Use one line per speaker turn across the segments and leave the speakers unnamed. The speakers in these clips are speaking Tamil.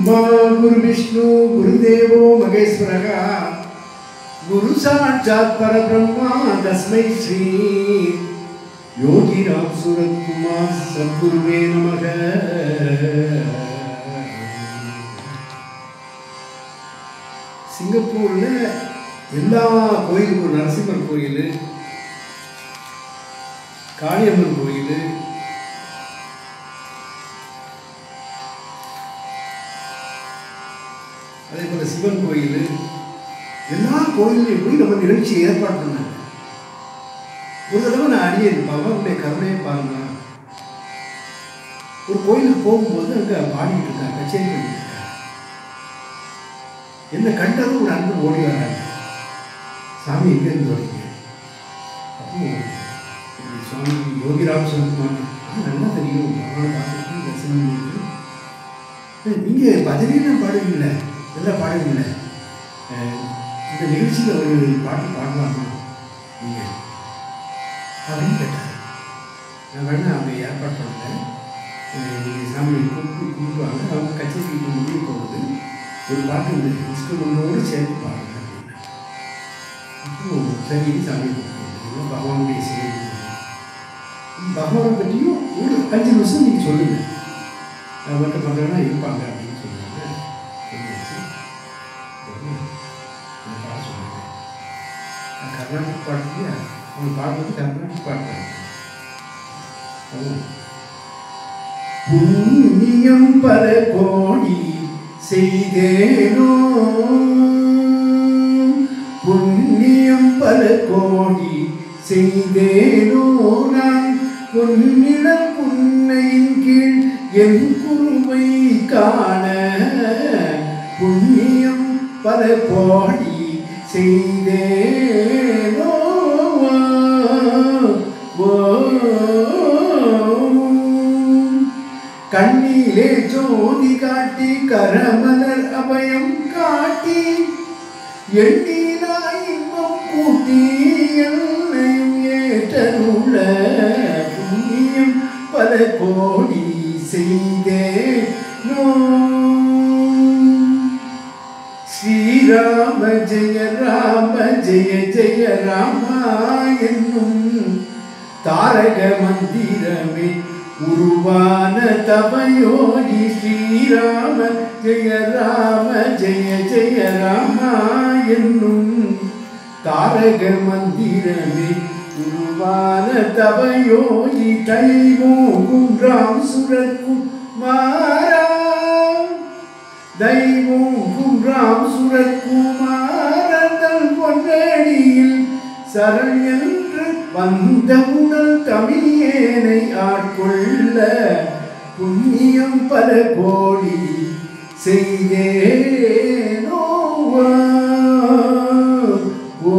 ब्रह्मा गुरुविष्णु गुरुदेवो महेश्वरः गुरु साक्षात् परब्रह्मा तस्मै श्री योगिराम सूरत कुमार सद्गुरुवे नमः சிங்கப்பூர்ல எல்லா கோயிலுக்கும் நரசிம்மர் கோயில் காளியம்மன் கோயில் அதே போல சிவன் கோயில் எல்லா கோயிலையும் போய் நம்ம நிகழ்ச்சி ஏற்பாடு பண்ணாங்க ஒரு தடவை நான் அடியேன் பகவானுடைய கருணையை பாருங்க ஒரு கோயிலுக்கு போகும்போது அங்கே பாடிட்டு இருக்காங்க கச்சேரி பண்ணிட்டு இருக்காங்க என்ன கண்டதும் ஒரு அன்பு ஓடி வராங்க சாமி எங்கேருந்து வரீங்க அப்போ இப்படி சுவாமி யோகிராம் சொல்லுவாங்க நல்லா தெரியும் பகவானை பார்த்துட்டு தரிசனம் பண்ணிட்டு நீங்கள் பஜனையெல்லாம் பாடுவீங்களே எல்லாம் பாடுவீங்களே அஹ் இந்த நிகழ்ச்சியில் ஒரு பாட்டு பாடலாமா நீங்கள் அப்படின்னு கேட்டார் நான் வேணா அவங்க ஏற்பாடு பண்ணுறேன் நீங்கள் சாமியை கூப்பிட்டு கூப்பிடுவாங்க அவங்க கச்சேரிக்கு முடிய போகுது ஒரு பாட்டு இந்த இன்ஸ்ட்ருமெண்டோடு சேர்த்து பாடுங்க அப்படின்னா அப்போ சரி சாமி கூப்பிட்டு பகவானுடைய செயல் பகவானை பற்றியும் ஒரு அஞ்சு நிமிஷம் நீங்கள் சொல்லுங்கள் மற்ற மக்கள்னா இருப்பாங்க அப்படின்னு சொல்லுவாங்க சொல்லியாச்சு நான் பாட சொன்னாங்க நான் கர்நாடக பாட்டு அவங்க பாடுறது கர்நாடக பாட்டு புண்ணியம் பல கோடி செய்தேனோ புண்ணியம் பல கோடி செய்தேனோ நான் பொன்னிடம் புன்னையின் கீழ் என் குருவை காண புண்ணியம் பல கோடி செய்தேனோ கண்ணிலே ஜோதி காட்டி கரமலர் அபயம் காட்டி எண்ணினாய் இன்பம் கூட்டி என்னையும் ஏற்றருள புண்ணியம் பல கோடி செய்தே ஸ்ரீராம ஜெய ராம ஜெய ஜெய ராமா என்னும் தாரக மந்திரமே உருவான தவயோகி ஸ்ரீராம ஜெய ராம ஜெய ஜெய ராமா என்னும் தாரக மந்திரமே உருவான தவயோகி தைவோகும் ராம் சுரக்கும் மாரா தெய்வோகும் ராம் சுரக்குமாரதன் பொன்னடியில் சரண் என்று வந்த உடல் தமிழேனை ஆட்கொள்ள புண்ணியம் பல கோடி செய்தேனோ ஓ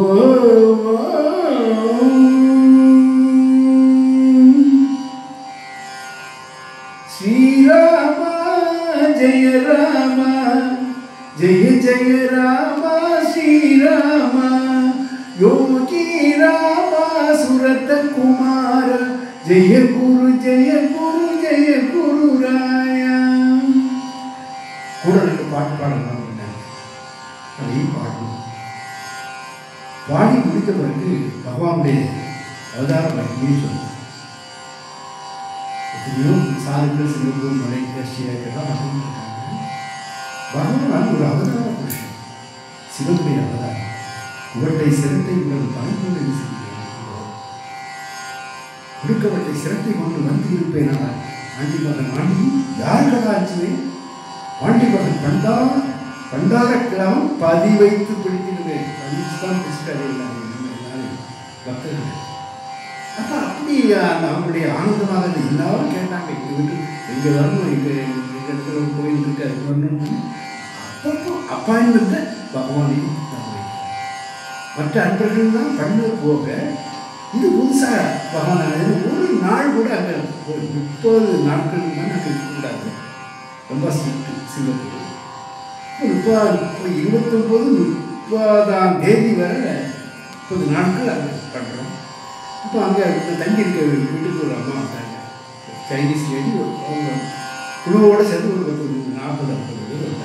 ஸ்ரீராம ஜெய ராம ஜெய ஜெய ராம ஸ்ரீராம யோகி ராம சுரத குமார ஜெய குரு ஜெய குரு ஜெய குரு ராயா கூட ரெண்டு பாட்டு பாடலாம் அப்படின்னாங்க அதையும் பாடணும் பாடி முடித்த பிறகு பகவானுடைய அவதார மகிமையை சொன்னார் எத்தனையோ சாதுக்கள் சிங்கப்பூர் மலேசியா எல்லாம் வந்துட்டு இருக்காங்க பகவான் ஒரு அவதார புருஷன் சிவனுடைய அவதாரம் உவட்டை சிரட்டை உடல் பணிகொண்டு வீசுகிறேன் கொடுக்கவட்டை சிரட்டை கொண்டு வந்து இருப்பேனால் ஆண்டி மகன் ஆண்டி யார் கதாச்சுமே ஆண்டி மகன் பண்டா பண்டார கிழவன் பதி வைத்து பிடித்திருவேன் பதிச்சு தான் பிடிச்சிட்டாரு எல்லாரும் நம்ம எல்லாரும் பக்தர்கள் அப்ப அப்படி அந்த அவங்களுடைய ஆனந்தமாக இருந்தது. எல்லாரும் கேட்டாங்க எங்க வீட்டு எங்க வரணும் எங்க எங்க இடத்துல ஒரு கோயில் இருக்கு அது வரணும்னு அப்பப்போ அப்பாயின்மெண்ட்டை பகவானையும் நான் வைக்கிறேன். மற்ற அன்பர்கள்லாம் பண்ண போக இது புதுசா பகவான் ஆனது. ஒரு நாள் கூட அங்கே ஒரு முப்பது நாட்கள் தான் அங்கே இருக்கக்கூடாது ரொம்ப ஸ்ட்ரிக்ட் சிங்கப்பூர் இப்போ முப்பது இப்போ இருபத்தொம்போது முப்பதாம் தேதி வரை முப்பது நாட்கள் அங்கே பண்ணுறோம் அப்போ அங்கே தங்கி இருக்க வீட்டுக்கு ஒரு அம்மா வந்தாங்க சைனீஸ் லேடி அவங்க குழுவோடு சேர்ந்து ஒரு பத்து நாற்பது ஐம்பது பேர் வந்தாங்க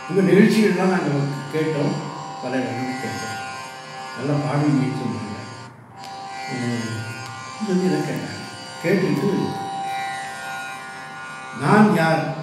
உங்கள் நிகழ்ச்சிகள்லாம் நாங்கள் கேட்டோம் பல இடங்கள் கேட்டோம் நல்லா பாடுவீங்கன்னு சொன்னாங்க உம், சொல்லி தான் கேட்டாங்க கேட்டுட்டு நான் யார்